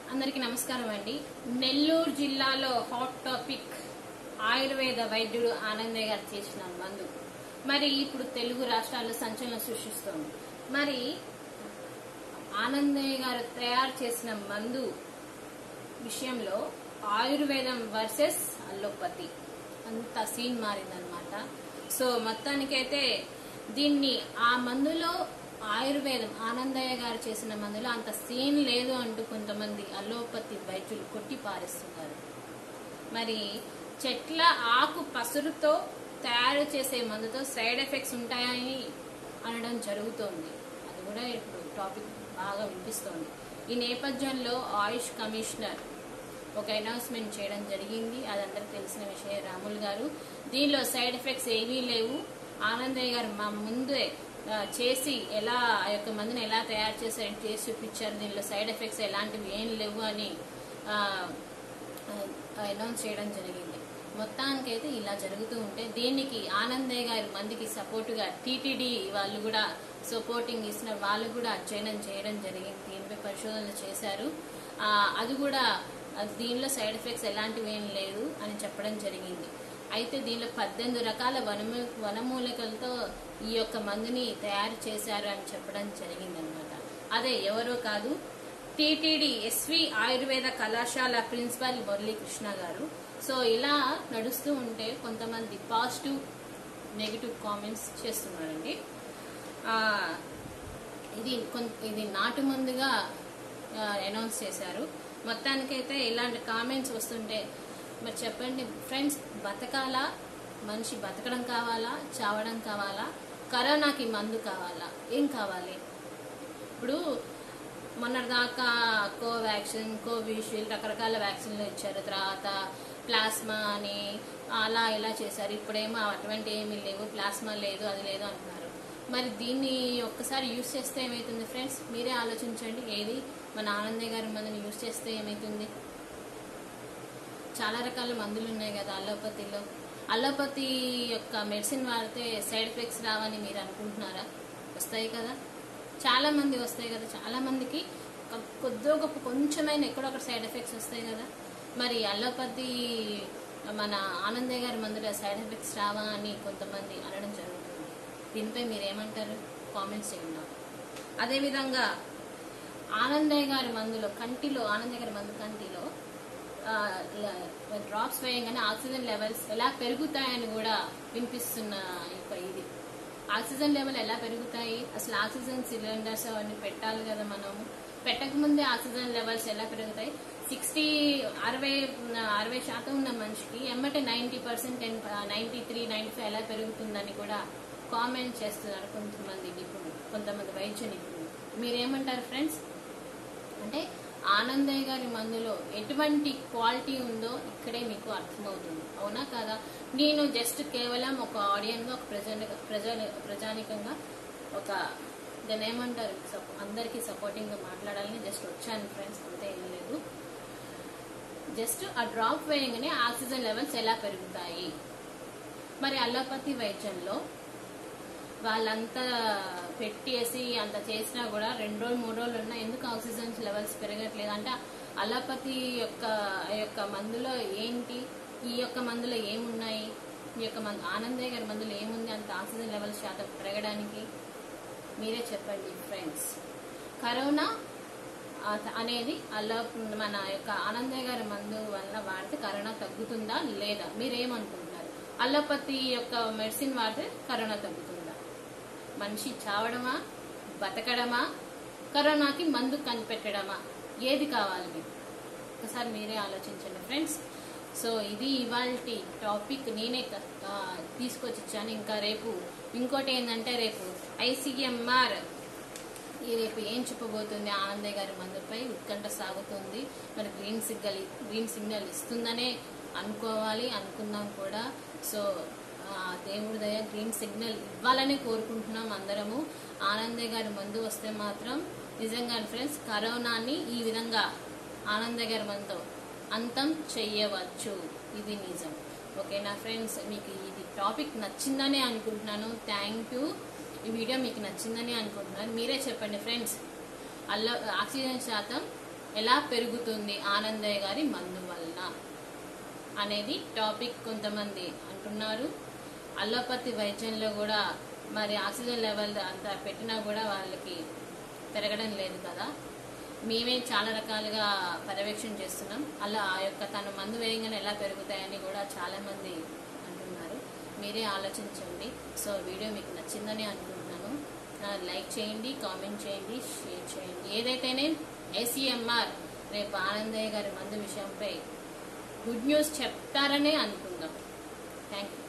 అందరికీ నమస్కారం అండి నెల్లూరు జిల్లాలో హాట్ టాపిక్ ఆయుర్వేద వైద్యుడు ఆనందయ్య గారు చేసిన మందు మరి ఇప్పుడు తెలుగు రాష్ట్రాల్లో సంచలనం సృష్టిస్తోంది మరి ఆనందయ్య గారు తయారు చేసిన మందు విషయంలో ఆయుర్వేదం వర్సెస్ అల్లోపతి అంత సీన్ మారిందనమాట సో మొత్తానికైతే దీన్ని ఆ మందులో ఆయుర్వేదం ఆనందయ్య గారు చేసిన మందులో అంత సీన్ లేదు అంటూ కొంతమంది అల్లోపతి వైద్యులు కొట్టి పారేస్తున్నారు మరి చెట్ల ఆకు పసురుతో తయారు చేసే మందుతో సైడ్ ఎఫెక్ట్స్ ఉంటాయని అనడం జరుగుతోంది అది కూడా ఇప్పుడు టాపిక్ బాగా వినిపిస్తోంది ఈ నేపథ్యంలో ఆయుష్ కమిషనర్ ఒక అనౌన్స్మెంట్ చేయడం జరిగింది అది అందరికి తెలిసిన విషయం రాముల్ గారు దీనిలో సైడ్ ఎఫెక్ట్స్ ఏమీ లేవు ఆనందయ్య గారు మా ముందే ఆ, చేసి ఎలా ఆ యొక్క మందుని ఎలా తయారు చేశారు చేసి చూపించారు దీనిలో సైడ్ ఎఫెక్ట్స్ ఎలాంటివి ఏం లేవు అని అనౌన్స్ చేయడం జరిగింది మొత్తానికైతే ఇలా జరుగుతూ ఉంటే దీనికి ఆనందయ్య గారి మందికి సపోర్టుగా టీటీడీ వాళ్ళు కూడా సపోర్టింగ్ ఇచ్చిన వాళ్ళు కూడా అధ్యయనం చేయడం జరిగింది దీనిపై పరిశోధనలు చేశారు ఆ, అది కూడా ఆ, దీనిలో సైడ్ ఎఫెక్ట్స్ ఎలాంటివి ఏం లేదు అని చెప్పడం జరిగింది అయితే దీనిలో పద్దెనిమిది రకాల వనము వనమూలికలతో ఈ యొక్క మందుని తయారు చేశారు అని చెప్పడం జరిగిందనమాట అదే ఎవరో కాదు టీటీడీ ఎస్వి ఆయుర్వేద కళాశాల ప్రిన్సిపల్ మురళీకృష్ణ గారు సో ఇలా నడుస్తూ ఉంటే కొంతమంది పాజిటివ్ నెగిటివ్ కామెంట్స్ చేస్తున్నారండి ఆ, ఇది కొన్- ఇది నాటు మందుగా అనౌన్స్ చేశారు మొత్తానికైతే ఇలాంటి కామెంట్స్ వస్తుంటే మరి చెప్పండి ఫ్రెండ్స్ బతకాలా మనిషి బతకడం కావాలా చావడం కావాలా కరోనాకి మందు కావాలా ఏం కావాలి ఇప్పుడు మొన్నటిదాకా కోవాక్సిన్ కోవిషీల్డ్ రకరకాల వ్యాక్సిన్లు ఇచ్చారు తర్వాత ప్లాస్మా అని అలా ఇలా చేశారు ఇప్పుడేమో అటువంటి ఏమీ లేవు ప్లాస్మా లేదు అది లేదు అంటున్నారు మరి దీన్ని ఒక్కసారి యూజ్ చేస్తే ఏమవుతుంది ఫ్రెండ్స్ మీరే ఆలోచించండి ఏది మన ఆనందయ్య గారి మందుని యూజ్ చేస్తే ఏమవుతుంది చాలా రకాల మందులు ఉన్నాయి కదా అల్లోపతిలో అల్లోపతి యొక్క మెడిసిన్ వాడితే సైడ్ ఎఫెక్ట్స్ రావని మీరు అనుకుంటున్నారా వస్తాయి కదా చాలా మంది వస్తాయి కదా చాలా మందికి ఒక కొద్దో గొప్ప కొంచెమైన ఎక్కడో ఒకటి సైడ్ ఎఫెక్ట్స్ వస్తాయి కదా మరి అల్లోపతి మన ఆనందయ్య గారి మందులో సైడ్ ఎఫెక్ట్స్ రావా అని కొంతమంది అనడం జరుగుతుంది దీనిపై మీరేమంటారు కామెంట్స్ చేయండి నాకు. అదేవిధంగా ఆనందయ్య గారి మందులో కంటిలో ఆనందయ్య గారి మందు కంటిలో డ్రాప్స్ వేయంగానే ఆక్సిజన్ లెవెల్స్ ఎలా పెరుగుతాయని కూడా వినిపిస్తున్న యొక్క ఇది ఆక్సిజన్ లెవెల్ ఎలా పెరుగుతాయి అసలు ఆక్సిజన్ సిలిండర్స్ అవన్నీ పెట్టాలి కదా మనము పెట్టకముందే ఆక్సిజన్ లెవెల్స్ ఎలా పెరుగుతాయి సిక్స్టీ అరవై అరవై శాతం ఉన్న మనిషికి ఎమ్మటే ninety percent ten ninety three ninety five ఎలా పెరుగుతుందని కూడా కామెంట్ చేస్తున్నారు కొంతమంది నిపుణులు కొంతమంది వైద్య నిపుణులు మీరేమంటారు ఫ్రెండ్స్ అంటే ఆనందయ్య గారి మందులో ఎటువంటి క్వాలిటీ ఉందో ఇక్కడే మీకు అర్థమవుతుంది అవునా కాదా నేను జస్ట్ కేవలం ఒక ఆడియన్గా ఒక ప్రజా ప్రజా ప్రజానికంగా ఒక దాన్ని ఏమంటారు సపో- అందరికీ సపోర్టింగ్గా మాట్లాడాలని జస్ట్ వచ్చాను ఫ్రెండ్స్ అంతే ఏం లేదు జస్ట్ ఆ డ్రాప్ వేయగానే ఆక్సిజన్ లెవెల్స్ ఎలా పెరుగుతాయి మరి అల్లోపతి వైద్యంలో వాళ్ళంతా పెట్టేసి అంత చేసినా కూడా రెండు రోజులు మూడు రోజులు ఉన్నా ఎందుకు ఆక్సిజన్ లెవెల్స్ పెరగట్లేదు అంటే అలోపతి యొక్క ఆ యొక్క మందులో ఏంటి ఈ యొక్క మందులో ఏమున్నాయి ఈ యొక్క మందు ఆనందయ్య గారి మందులో ఏముంది అంత ఆక్సిజన్ లెవెల్స్ శాతం పెరగడానికి మీరే చెప్పండి ఫ్రెండ్స్ కరోనా ఆ- అనేది అలా మన యొక్క ఆనందయ్య గారి మందు వల్ల వాడితే కరోనా తగ్గుతుందా లేదా మీరేమనుకుంటున్నారు అల్లోపతి యొక్క మెడిసిన్ వాడితే కరోనా తగ్గుతుందా మనిషి చావడమా బతకడమా కరోనాకి మందు కనిపెట్టడమా ఏది కావాలి మీకు ఒకసారి మీరే ఆలోచించండి ఫ్రెండ్స్ సో ఇది ఇవాళ టాపిక్ నేనే క- ఆ, తీసుకొచ్చి ఇచ్చాను ఇంకా రేపు ఇంకోటి ఏంటంటే రేపు ఐసీఎంఆర్ ఈ రేపు ఏం చెప్పబోతుంది ఆనందయ్య గారి మందుపై ఉత్కంఠ సాగుతుంది మరి గ్రీన్ సిగ్నల్ గ్రీన్ సిగ్నల్ ఇస్తుందనే అనుకోవాలి అనుకుందాం కూడా సో ఆ దేవుడి దయ గ్రీన్ సిగ్నల్ ఇవ్వాలని కోరుకుంటున్నాం అందరము ఆనందయ్య గారి మందు వస్తే మాత్రం నిజంగా ఫ్రెండ్స్ కరోనాని ఈ విధంగా ఆనందయ్య గారి మందుతో అంతం చెయ్యవచ్చు ఇది నిజం ఓకేనా ఫ్రెండ్స్ మీకు ఇది టాపిక్ నచ్చిందనే అనుకుంటున్నాను థ్యాంక్ యూ ఈ వీడియో మీకు నచ్చిందని అనుకుంటున్నాను మీరే చెప్పండి ఫ్రెండ్స్ అల్ల ఆక్సిజన్ శాతం ఎలా పెరుగుతుంది ఆనందయ్య గారి మందు వలన అనేది టాపిక్ కొంతమంది అంటున్నారు అల్లోపతి వైద్యంలో కూడా మరి ఆక్సిజన్ లెవెల్ అంత పెట్టినా కూడా వాళ్ళకి పెరగడం లేదు కదా మేమే చాలా రకాలుగా పర్యవేక్షణ చేస్తున్నాం అలా ఆ యొక్క తన మందు వేయంగానే ఎలా పెరుగుతాయని కూడా చాలా మంది అంటున్నారు మీరే ఆలోచించండి సో వీడియో మీకు నచ్చిందని అనుకుంటున్నాను ఆ, లైక్ చేయండి కామెంట్ చేయండి షేర్ చేయండి ఏదైతేనే ఏసీఎంఆర్ రేపు ఆనందయ్య గారి మందు విషయంపై గుడ్ న్యూస్ చెప్తారనే అనుకుందాం థ్యాంక్ యూ